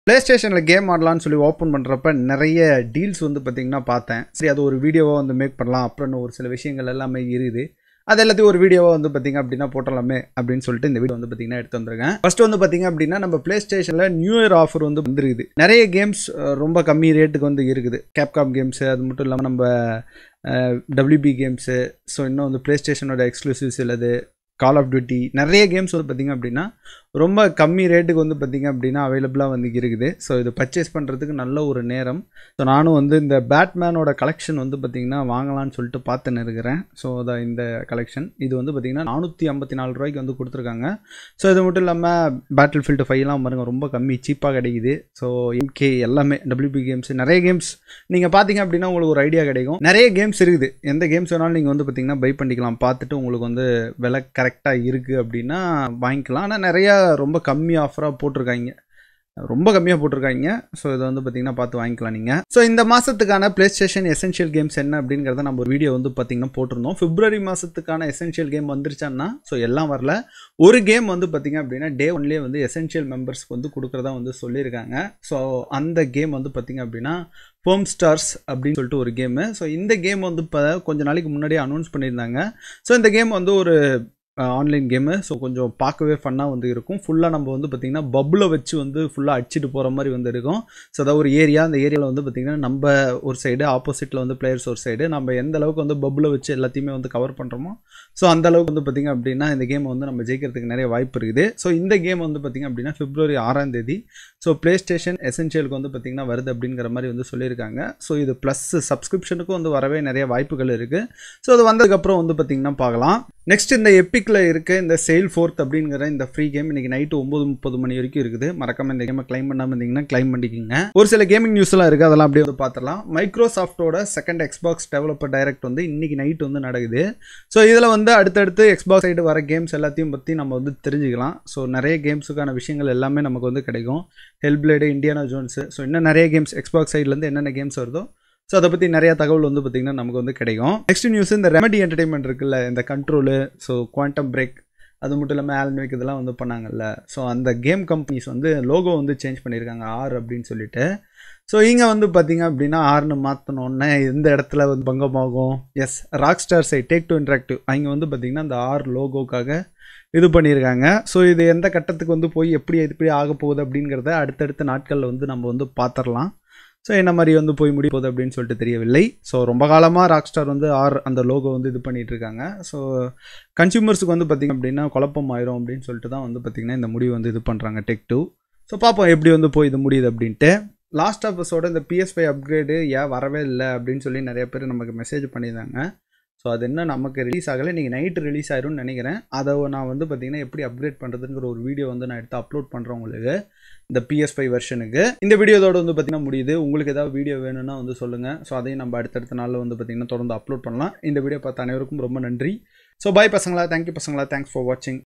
play ஸ்டேஷனில் game ஆடலாம்னு சொல்லி open பண்ணுறப்ப நிறைய டீல்ஸ் வந்து பார்த்திங்கன்னா பார்த்தேன் சரி அது ஒரு வீடியோவாக வந்து மேக் பண்ணலாம் அப்புறம் ஒரு சில விஷயங்கள் எல்லாமே இருக்குது அது எல்லாத்தையும் ஒரு வீடியோவாக வந்து பார்த்திங்க அப்படின்னா போட்டலாமே அப்படின்னு சொல்லிட்டு இந்த வீடியோ வந்து பார்த்திங்கன்னா எடுத்து வந்திருக்கேன் ஃபர்ஸ்ட் வந்து பார்த்திங்க அப்படின்னா நம்ம ப்ளே ஸ்டேஷனில் நியூ இயர் ஆஃபர் வந்து வந்துருக்குது நிறைய கேம்ஸ் ரொம்ப கம்மி ரேட்டுக்கு வந்து இருக்குது கேப்காம் கேம்ஸு அது மட்டும் இல்லாமல் நம்ம டபிள்யூபி கேம்ஸு ஸோ இன்னும் வந்து ப்ளே ஸ்டேஷனோட எக்ஸ்க்ளூசிவ்ஸ் இல்லது கால் ஆஃப் டியூட்டி நிறைய கேம்ஸ் வந்து பார்த்திங்க அப்படின்னா ரொம்ப கம்மி ரேட்டுக்கு வந்து பார்த்திங்க அப்படின்னா அவைலபிளாக வந்து இருக்குது ஸோ இது பர்ச்சேஸ் பண்ணுறதுக்கு நல்ல ஒரு நேரம் ஸோ நானும் வந்து இந்த பேட்மேனோட கலெக்ஷன் வந்து பார்த்திங்கன்னா வாங்கலாம்னு சொல்லிட்டு பார்த்துன்னு இருக்கிறேன் ஸோ அதான் இந்த கலெக்ஷன் இது வந்து பார்த்திங்கன்னா நானூற்றி ஐம்பத்தி நாலு ரூபாய்க்கு வந்து கொடுத்துருக்காங்க ஸோ இது மட்டும் இல்லாமல் பேட்டில் ஃபீல்டு ஃபைவ்லாம் பாருங்கள் ரொம்ப கம்மி சீப்பாக கிடைக்குது ஸோ எம்கே எல்லாமே டபிள்யூபி கேம்ஸ் நிறைய கேம்ஸ் நீங்கள் பார்த்தீங்க அப்படின்னா உங்களுக்கு ஒரு ஐடியா கிடைக்கும் நிறைய கேம்ஸ் இருக்குது எந்த கேம்ஸ் வேணாலும் நீங்கள் வந்து பார்த்திங்கன்னா பை பண்ணிக்கலாம் பார்த்துட்டு உங்களுக்கு வந்து விலை கரெக்டாக இருக்குது அப்படின்னா வாங்கிக்கலாம் ஆனால் நிறையா ரொம்ப கம்மி ஆஃபராக போட்டிருக்காங்க ரொம்ப கம்மியாக போட்டிருக்காங்க ஸோ இதை வந்து பார்த்தீங்கன்னா பார்த்து வாங்கிக்கலாம் நீங்கள் ஸோ இந்த மாதத்துக்கான ப்ளே ஸ்டேஷன் எசென்ஷியல் கேம்ஸ் என்ன அப்படிங்கிறத நம்ம ஒரு வீடியோ வந்து பார்த்தீங்கன்னா போட்டிருந்தோம் பிப்ரவரி மாதத்துக்கான எசென்ஷியல் கேம் வந்துருச்சான்னா ஸோ எல்லாம் வரல ஒரு கேம் வந்து பார்த்திங்க அப்படின்னா டே ஒன்லேயே வந்து எசென்ஷியல் மெம்பர்ஸ்க்கு வந்து கொடுக்குறதா வந்து சொல்லியிருக்காங்க ஸோ அந்த கேம் வந்து பார்த்திங்க அப்படின்னா ஃபோம் ஸ்டார்ஸ் அப்படின்னு சொல்லிட்டு ஒரு கேமு ஸோ இந்த கேம் வந்து இப்போ கொஞ்சம் நாளைக்கு முன்னாடியே அனௌன்ஸ் பண்ணியிருந்தாங்க ஸோ இந்த கேம் வந்து ஒரு ஆன்லைன் கேமு ஸோ கொஞ்சம் பார்க்கவே ஃபன்னாக வந்து இருக்கும் ஃபுல்லாக நம்ம வந்து பார்த்திங்கன்னா பப்பில் வச்சு வந்து ஃபுல்லாக அடிச்சுட்டு போகிற மாதிரி வந்து இருக்கும் ஸோ அதாவது ஒரு ஏரியா அந்த ஏரியாவில் வந்து பார்த்திங்கன்னா நம்ம ஒரு சைடு ஆப்போசிட்டில் வந்து பிளேயர்ஸ் ஒரு சைடு நம்ம எந்த அளவுக்கு வந்து பப்பில் வச்சு எல்லாத்தையுமே வந்து கவர் பண்ணுறோமோ ஸோ அந்த அளவுக்கு வந்து பார்த்திங்க அப்படின்னா இந்த கேம் வந்து நம்ம ஜெயிக்கிறதுக்கு நிறைய வாய்ப்பு இருக்குது ஸோ இந்த கேம் வந்து பார்த்திங்க அப்படின்னா பிப்ரவரி ஆறாம் தேதி ஸோ ப்ளே ஸ்டேஷன் எசென்ஷியலுக்கு வந்து பார்த்திங்கன்னா வருது அப்படிங்கிற மாதிரி வந்து சொல்லியிருக்காங்க ஸோ இது ப்ளஸ் சப்ஸ்கிரிப்ஷனுக்கும் வந்து வரவே நிறைய வாய்ப்புகள் இருக்குது ஸோ அது வந்ததுக்கப்புறம் வந்து பார்த்திங்கன்னா பார்க்கலாம் நெக்ஸ்ட் இந்த எப்பிக்கில் இருக்க இந்த சேல் ஃபோர்த் அப்படிங்கிற இந்த ஃப்ரீ கேம் இன்னைக்கு நைட்டு ஒம்பது முப்பது மணி வரைக்கும் இருக்குது மறக்காம இந்த கேமை கிளைம் பண்ணாமல் இருந்தீங்கன்னா கிளைம் பண்ணிக்கிங்க ஒரு சில கேமிங் நியூஸ்லாம் இருக்குது அதெல்லாம் அப்படியே வந்து பார்த்துலாம் மைக்ரோசாஃப்ட்டோட செகண்ட் எக்ஸ்பாக்ஸ் டெவலப்பர் டைரக்ட் வந்து இன்னைக்கு நைட் வந்து நடக்குது ஸோ இதில் வந்து அடுத்தடுத்து எக்ஸ்பாக்ஸ் சைடு வர கேம்ஸ் எல்லாத்தையும் பற்றி நம்ம வந்து தெரிஞ்சுக்கலாம் ஸோ நிறைய கேம்ஸுக்கான விஷயங்கள் எல்லாமே நமக்கு வந்து கிடைக்கும் ஹெல்பிளேடு இந்தியானா ஜோன்ஸு ஸோ இன்னும் நிறைய கேம்ஸ் எக்ஸ்பாக்ஸ் சைட்லேருந்து என்னென்ன கேம்ஸ் வருதோ ஸோ அதை பற்றி நிறைய தகவல் வந்து பார்த்திங்கன்னா நமக்கு வந்து கிடைக்கும் நெக்ஸ்ட் நியூஸ் இந்த ரெமடி என்டர்டைன்மெண்ட் இருக்குல்ல இந்த கண்ட்ரோலு ஸோ குவாண்டம் பிரேக் அது மட்டும் இல்லாமல் ஆல்மிக் இதெல்லாம் வந்து பண்ணாங்கல்ல ஸோ அந்த கேம் கம்பெனிஸ் வந்து லோகோ வந்து சேஞ்ச் பண்ணியிருக்காங்க ஆர் அப்படின்னு சொல்லிட்டு ஸோ இங்கே வந்து பார்த்தீங்க அப்படின்னா ஆர்னு மாற்றினோன்னே எந்த இடத்துல வந்து பங்கமாகும் yes Rockstar side Take Two Interactive அவங்க வந்து பார்த்திங்கன்னா அந்த ஆர் லோகோக்காக இது பண்ணியிருக்காங்க ஸோ இது எந்த கட்டத்துக்கு வந்து போய் எப்படி எப்படி ஆக போகுது அப்படிங்கிறத அடுத்தடுத்த நாட்களில் வந்து நம்ம வந்து பார்த்துடலாம் ஸோ என்ன மாதிரி வந்து போய் முடிய போகுது அப்படின்னு சொல்லிட்டு தெரியவில்லை ஸோ ரொம்ப காலமாக ராக் ஸ்டார் வந்து ஆர் அந்த லோகோ வந்து இது பண்ணிகிட்டு இருக்காங்க ஸோ கன்சியூமர்ஸுக்கு வந்து பார்த்திங்க அப்படின்னா குழப்பம் ஆயிரும் அப்படின்னு சொல்லிட்டு தான் வந்து பார்த்திங்கன்னா இந்த முடிவு வந்து இது பண்ணுறாங்க டெக் டூ ஸோ பார்ப்போம் எப்படி வந்து போய் இது முடியுது அப்படின்ட்டு லாஸ்ட் ஆஃபஸோட இந்த பிஎஸ் ஃபைவ் அப்கிரேடு ஏன் வரவே இல்லை அப்படின்னு சொல்லி நிறைய பேர் நமக்கு மெசேஜ் பண்ணியிருந்தாங்க ஸோ அது என்ன நமக்கு ரிலீஸ் ஆகலை நீங்கள் நைட்டு ரிலீஸ் ஆயிரும்னு நினைக்கிறேன் அதை நான் வந்து பார்த்திங்கன்னா எப்படி அப்கிரேட் பண்ணுறதுங்கிற ஒரு வீடியோ வந்து நான் எடுத்து அப்லோட் பண்ணுறேன் உங்களுக்கு இந்த பிஎஸ் ஃபைவ் வெர்ஷனுக்கு இந்த வீடியோதோட வந்து பார்த்திங்கன்னா முடியுது உங்களுக்கு ஏதாவது வீடியோ வேணும்னா வந்து சொல்லுங்கள் ஸோ அதையும் நம்ம அடுத்தடுத்த நாளில் வந்து பார்த்திங்கன்னா தொடர்ந்து அப்லோட் பண்ணலாம் இந்த வீடியோ பார்த்த அனைவருக்கும் ரொம்ப நன்றி ஸோ பாய் பசங்களா தேங்க்யூ பசங்களா தேங்க்ஸ் ஃபார் வாட்சிங்